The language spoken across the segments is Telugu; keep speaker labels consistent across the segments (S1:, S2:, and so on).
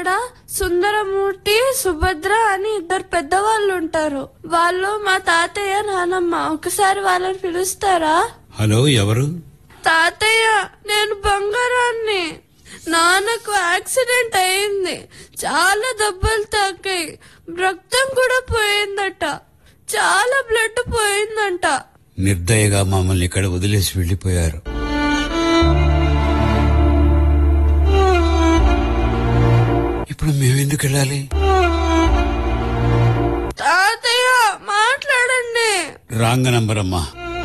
S1: అక్కడ సుందరమూర్తి సుభద్ర అని ఇద్దరు పెద్దవాళ్ళు ఉంటారు వాళ్ళు మా తాతయ్య నానమ్మ ఒకసారి వాళ్ళని పిలుస్తారా
S2: హలో ఎవరు
S1: తాతయ్య నేను బంగారాన్ని నాన్నకు యాక్సిడెంట్ అయింది చాలా దెబ్బలు తాకాయి రక్తం కూడా పోయిందట చాలా బ్లడ్ పోయిందంట
S2: నిర్దయగా మమ్మల్ని ఇక్కడ వదిలేసి వెళ్లిపోయారు ఇప్పుడు మేమెందుకు వెళ్ళాలి
S1: తాతయ్య మాట్లాడండి
S2: రాంగ నంబర్ అమ్మా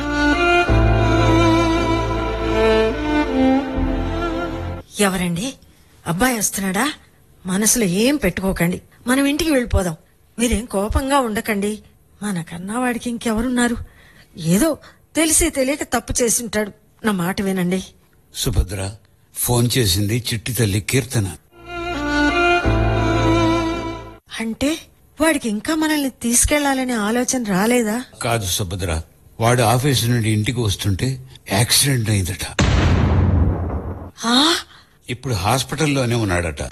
S3: ఎవరండి అబ్బాయి వస్తున్నాడా మనసులో ఏం పెట్టుకోకండి మనం ఇంటికి వెళ్ళిపోదాం మీరేం కోపంగా ఉండకండి మనకన్నా వాడికి ఇంకెవరున్నారు ఏదో తెలిసి తెలియక తప్పు చేసింటాడు నా మాట వినండి
S2: సుభద్ర ఫోన్ చేసింది చిట్టి తల్లి కీర్తన
S3: అంటే వాడికి ఇంకా మనల్ని తీసుకెళ్లాలనే ఆలోచన రాలేదా
S2: కాదు సుభద్ర వాడు ఆఫీసు నుండి ఇంటికి వస్తుంటే యాక్సిడెంట్ అయిందట
S3: ఆ
S2: ఇప్పుడు హాస్పిటల్లోనే ఉన్నాడట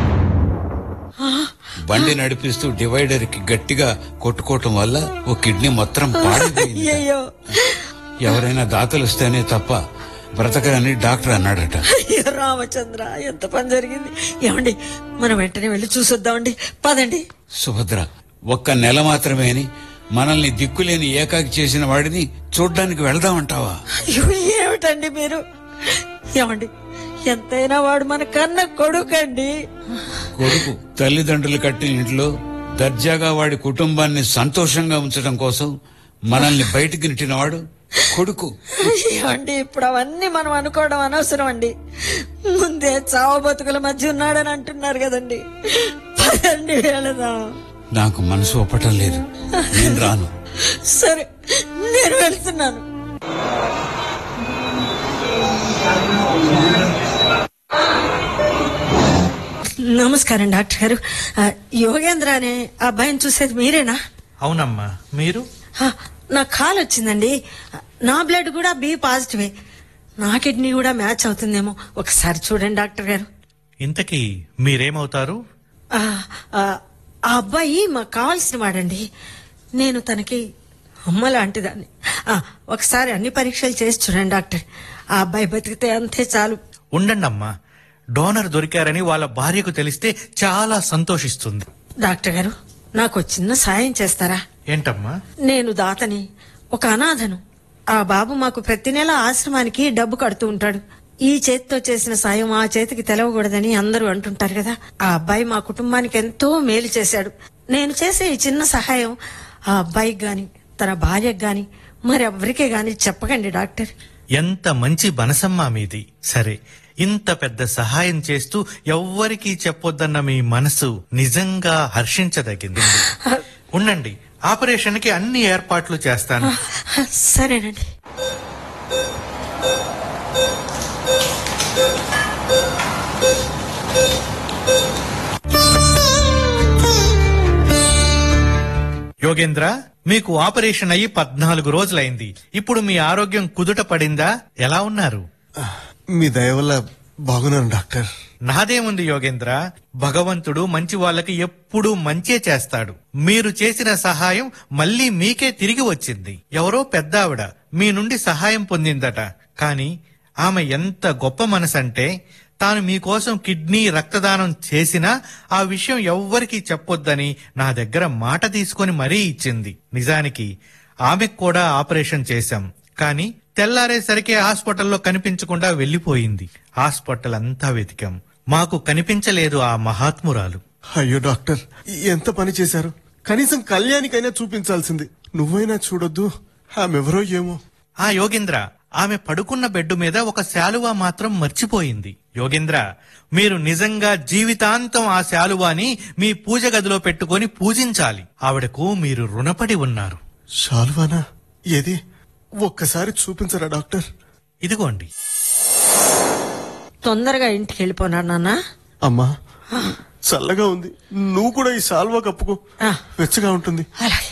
S2: బండి నడిపిస్తూ డివైడర్ కి గట్టిగా కొట్టుకోవటం వల్ల ఓ కిడ్నీ మొత్తం పాడైపోయింది
S3: అయ్యో
S2: ఎవరైనా దాతలిస్తేనే తప్ప బ్రతకరని డాక్టర్ అన్నాడట
S3: అయ్యో రామచంద్ర ఎంత పని జరిగింది ఏమండి మనం వెంటనే వెళ్ళి చూసొద్దామండి పదండి
S2: సుభద్ర ఒక్క నెల మాత్రమే అని మనల్ని దిక్కులేని ఏకాకి చేసిన వాడిని చూడ్డానికి వెళ్దామంటావా
S3: అయ్యో ఏమిటండి మీరు ఏమండి ఎంతైనా వాడు మన కన్న కొడుకండి
S2: కొడుకు తల్లిదండ్రులు కట్టిన ఇంట్లో దర్జాగా వాడి కుటుంబాన్ని సంతోషంగా ఉంచడం కోసం మనల్ని బయటికి నెట్టినవాడు కొడుకు
S3: ఏమండి ఇప్పుడు అవన్నీ మనం అనుకోవడం అనవసరం అండి ముందే చావు బతుకుల మధ్య ఉన్నాడని అంటున్నారు కదండి పదండి వెళదాం
S2: నాకు మనసు ఒప్పటం లేదు నేను రాను
S3: సరే నేను వెళ్తున్నాను నమస్కారం డాక్టర్ గారు ఆ, యోగేంద్ర అనే అబ్బాయిని చూసేది మీరేనా
S4: అవునమ్మా మీరు
S3: ఆ, నా కాల్ వచ్చిందండి నా బ్లడ్ కూడా బి పాజిటివే నా కిడ్నీ కూడా మ్యాచ్ అవుతుందేమో ఒకసారి చూడండి డాక్టర్ గారు
S4: ఇంతకీ మీరేమవుతారు
S3: ఆ, ఆ, ఆ అబ్బాయి మాకు కావాల్సిన వాడండి నేను తనకి అమ్మ లాంటిదాన్ని ఆ, ఒకసారి అన్ని పరీక్షలు చేసి చూడండి డాక్టర్ ఆ అబ్బాయి బతికితే అంతే చాలు
S4: ఉండండి అమ్మా డోనర్ దొరికారని వాళ్ళ భార్యకు తెలిస్తే చాలా సంతోషిస్తుంది
S3: డాక్టర్ గారు నాకు ఒక చిన్న సాయం చేస్తారా
S4: ఏంటమ్మా
S3: నేను దాతని ఒక అనాథను ఆ బాబు మాకు ప్రతి నెల ఆశ్రమానికి డబ్బు కడుతూ ఉంటాడు ఈ చేతితో చేసిన సాయం ఆ చేతికి తెలవకూడదని అందరూ అంటుంటారు కదా ఆ అబ్బాయి మా కుటుంబానికి ఎంతో మేలు చేశాడు నేను చేసే ఈ చిన్న సహాయం ఆ అబ్బాయికి గాని తన భార్యకు గాని మరి ఎవరికే గాని చెప్పకండి డాక్టర్
S4: ఎంత మంచి మనసమ్మా మీది సరే ఇంత పెద్ద సహాయం చేస్తూ ఎవ్వరికీ చెప్పొద్దన్న మీ మనసు నిజంగా హర్షించదగింది ఉండండి ఆపరేషన్ కి అన్ని ఏర్పాట్లు చేస్తాను
S3: సరేనండి
S4: యోగేంద్ర మీకు ఆపరేషన్ అయ్యి పద్నాలుగు రోజులైంది ఇప్పుడు మీ ఆరోగ్యం కుదుట పడిందా ఎలా ఉన్నారు
S5: మీ దయ వల్ల బాగున్నాను డాక్టర్
S4: నాదేముంది యోగేంద్ర భగవంతుడు మంచి వాళ్ళకి ఎప్పుడూ మంచే చేస్తాడు మీరు చేసిన సహాయం మళ్ళీ మీకే తిరిగి వచ్చింది ఎవరో పెద్ద ఆవిడ మీ నుండి సహాయం పొందిందట కాని ఆమె ఎంత గొప్ప మనసంటే తాను మీకోసం కిడ్నీ రక్తదానం చేసినా ఆ విషయం ఎవ్వరికీ చెప్పొద్దని నా దగ్గర మాట తీసుకొని మరీ ఇచ్చింది నిజానికి ఆమెకు కూడా ఆపరేషన్ చేశాం కానీ తెల్లారేసరికి హాస్పిటల్లో కనిపించకుండా వెళ్లిపోయింది హాస్పిటల్ అంతా వెతికాం మాకు కనిపించలేదు ఆ మహాత్మురాలు
S5: అయ్యో డాక్టర్ ఎంత పని చేశారు కనీసం కళ్యాణికైనా చూపించాల్సింది నువ్వైనా చూడొద్దు ఆమెవరో ఏమో
S4: ఆ యోగేంద్ర ఆమె పడుకున్న బెడ్ మీద ఒక శాలువా మాత్రం మర్చిపోయింది యోగేంద్ర మీరు నిజంగా జీవితాంతం ఆ శాలువాని మీ పూజ గదిలో పెట్టుకొని పూజించాలి ఆవిడకు మీరు రుణపడి ఉన్నారు
S5: షాల్వానా ఏది ఒక్కసారి చూపించరా డాక్టర్
S4: ఇదిగోండి
S3: తొందరగా ఇంటికి వెళ్ళిపోనా నాన్న
S5: అమ్మా చల్లగా ఉంది నువ్వు కూడా ఈ సాల్వా కప్పుకో
S3: ఆ.
S5: వెచ్చగా ఉంటుంది
S3: అలాగే